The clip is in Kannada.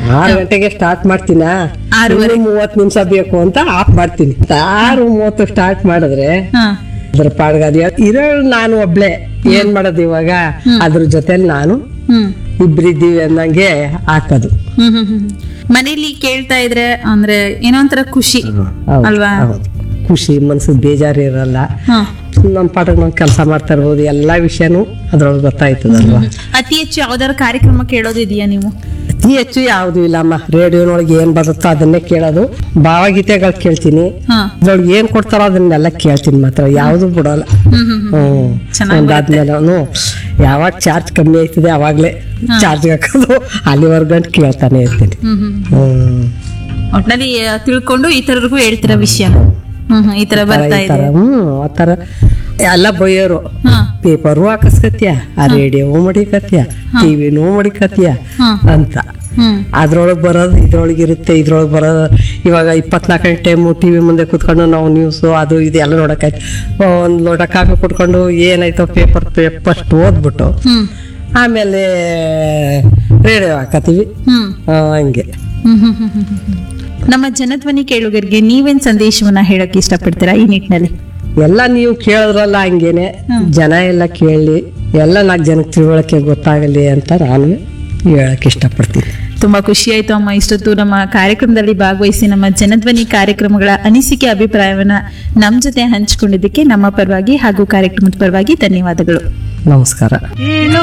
ಆರು ಗಂಟೆಗೆ ಸ್ಟಾರ್ಟ್ ಮಾಡ್ತೀನ ಆರೂವರೆ. ಮೂವತ್ ನಿಮಿಷ ಬೇಕು ಅಂತ ಆಫ್ ಮಾಡ್ತೀನಿ ಆರು ಮೂವತ್ತು ಸ್ಟಾರ್ಟ್ ಮಾಡಿದ್ರೆ ಹಾ ಅದ್ರ ಪಾಡ್ಗಾದಿ ಇರೋ ನಾನು ಒಬ್ಳೆ ಏನ್ ಮಾಡೋದು ಇವಾಗ ಅದ್ರ ಜೊತೆಲಿ ನಾನು ಹ್ಮ್ ಇಬ್ರಿದ್ದೀವಿ ಅನ್ನಂಗೆ ಹಾಕೋದು ಹ್ಮ್ ಹ್ಮ್ ಹ್ಮ್ ಮನೇಲಿ ಕೇಳ್ತಾ ಇದ್ರೆ ಅಂದ್ರೆ ಏನೋ ಒಂಥರ ಖುಷಿ ಹೌದು, ಅಲ್ವಾ ಹೌದು. ಖುಷಿ ಮನ್ಸಿಗೆ ಬೇಜಾರು ಇರಲ್ಲ ಹಾ ನಮ್ಮ ಪಾಠಕ್ಕೆ ನಾವು ಕೆಲಸ ಮಾಡ್ತಾ ಇರ್ಬೋದು ಎಲ್ಲಾ ವಿಷಯನೂ ಅದ್ರೊಳಗೆ ಗೊತ್ತಾಯ್ತದಲ್ವಾ ಅತಿ ಹೆಚ್ಚು ಯಾವ್ದಾರ ಕಾರ್ಯಕ್ರಮ ಕೇಳೋದಿದೆಯಾ ನೀವು ಅತಿ ಹೆಚ್ಚು ಯಾವ್ದು ಇಲ್ಲಮ್ಮ ರೇಡಿಯೋನೊಳಗೆ ಏನ್ ಬರುತ್ತೋ ಅದನ್ನೇ ಕೇಳೋದು ಭಾವಗೀತೆಗಳು ಕೇಳ್ತೀನಿ ಹಾ ಅದ್ರೊಳಗೆ ಏನ್ ಕೊಡ್ತಾರೋ ಅದನ್ನೆಲ್ಲ ಕೇಳ್ತೀನಿ ಮಾತ್ರ ಯಾವ್ದು ಬಿಡೋಲ್ಲ ಹ್ಮ್ ಹ್ಮ್ ಹ್ಮ್ ಹ್ಮ್ ಚೆನ್ನಾಗ್ ಒಂದಾದ್ಮೇಲೆ ಯಾವಾಗ ಚಾರ್ಜ್ ಕಮ್ಮಿ ಆಯ್ತದೆ ಅವಾಗ್ಲೇ ಚಾರ್ಜ್ ಹಾಕೋದು ಅಲ್ಲಿವರೆಗೂ ಗಂಟು ಕೇಳ್ತಾನೆ ಇರ್ತೀನಿ ಹ್ಮ್ ಹ್ಮ್ ಹ್ಮ್ ಒಟ್ನಲ್ಲಿ ಆ, ತಿಳ್ಕೊಂಡು ಈ ತರರಿಗೂ ಹೇಳ್ತಿರೋ ವಿಷಯ ಹ್ಮ್ ಹ್ಮ್ ಈ ತರ ಬರ್ತಾ ಈ ಇದೆ ತರ ಹ್ಮ್ ಆ ತರ ಎಲ್ಲ ಬೈಯೋರು ಹಾ ಪೇಪರು ಹಾಕಸ್ಕತ್ಯ ಆ ರೇಡಿಯೋ ಮಡಿಕತ್ಯ ಟಿವಿನೂ ಮಡಿಕತ್ಯ ಹಾ. ಅಂತ ಹ್ಮ್ ಅದ್ರೊಳಗೆ ಬರೋದು ಇದ್ರೊಳಗೆ ಇರುತ್ತೆ ಇದ್ರೊಳಗೆ ಬರೋದು ಇವಾಗ ಇಪ್ಪತ್ನಾಲ್ಕು ಗಂಟೆ ಟೈಮು ಟಿ ವಿ ಮುಂದೆ ಕುತ್ಕೊಂಡು ನಾವು ನ್ಯೂಸು ಅದು ಇದು ಎಲ್ಲ ನೋಡೋಕ್ಕಾಯ್ತು ಒಂದು ಲೋಟ ಕಾಫಿ ಕುಡ್ಕೊಂಡು ಏನಾಯ್ತೋ ಪೇಪರ್ ಫಸ್ಟ್ ಓದ್ಬಿಟ್ಟು ಹ್ಮ್ ಆಮೇಲೆ ರೇಡಿಯೋ ಹಾಕತ್ತೀವಿ ಹ್ಮ್ ಆ, ಹಂಗೆ ಹ್ಮ್ ಹ್ಮ್ ಹ್ಮ್ ಹ್ಮ್ ಹ್ಮ್. ನಮ್ಮ ಜನಧ್ವನಿ ಕೇಳುಗರಿಗೆ ನೀವೇನ್ ಸಂದೇಶವನ್ನ ಹೇಳಕ್ ಇಷ್ಟಪಡ್ತೀರಾ ಈ ನಿಟ್ಟಿನಲ್ಲಿ ಎಲ್ಲ ನೀವು ಕೇಳಿದ್ರಲ್ಲ ಹಂಗೇನೆ ಜನ ಎಲ್ಲ ಕೇಳಿ ಎಲ್ಲ ನಾಲ್ಕು ಜನಕ್ಕೆ ತಿಳುವಳಿಕೆ ಗೊತ್ತಾಗಲಿ ಅಂತ ನಾನು ಹೇಳಕ್ ಇಷ್ಟಪಡ್ತೀನಿ ತುಂಬಾ ಖುಷಿ ಆಯ್ತು ಅಮ್ಮ ಇಷ್ಟೊತ್ತು ನಮ್ಮ ಕಾರ್ಯಕ್ರಮದಲ್ಲಿ ಭಾಗವಹಿಸಿ ನಮ್ಮ ಜನಧ್ವನಿ ಕಾರ್ಯಕ್ರಮಗಳ ಅನಿಸಿಕೆ ಅಭಿಪ್ರಾಯವನ್ನ ನಮ್ ಜೊತೆ ಹಂಚಿಕೊಂಡಿದ್ದಕ್ಕೆ ನಮ್ಮ ಪರವಾಗಿ ಹಾಗೂ ಕಾರ್ಯಕ್ರಮದ ಪರವಾಗಿ ಧನ್ಯವಾದಗಳು ನಮಸ್ಕಾರ